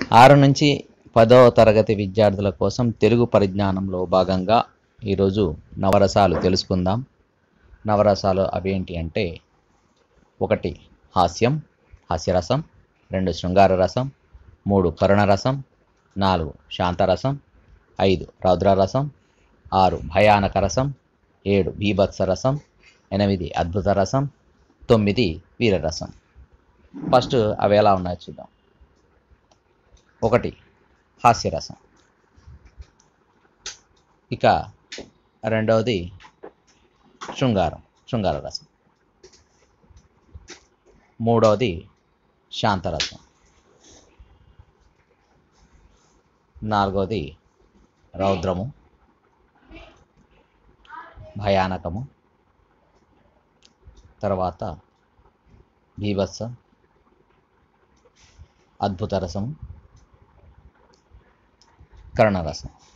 ఆరు నుంచి పదవ తరగతి విద్యార్థుల కోసం తెలుగు పరిజ్ఞానంలో భాగంగా ఈరోజు నవరసాలు తెలుసుకుందాం నవరసాలు అవేంటి అంటే ఒకటి హాస్యం హాస్యరసం రెండు శృంగార రసం మూడు కరుణ రసం నాలుగు శాంతరసం ఐదు రౌద్రరసం ఆరు భయానక రసం ఏడు బీభత్స రసం ఎనిమిది అద్భుత రసం తొమ్మిది వీరరసం ఫస్ట్ అవి ఎలా ఉన్నాయో చూద్దాం ఒకటి హాస్యరసం ఇక రెండవది శృంగారం శృంగార రసం మూడవది శాంతరసం నాలుగవది రౌద్రము భయానకము తర్వాత బీభత్సం అద్భుత రసము కరుణరసం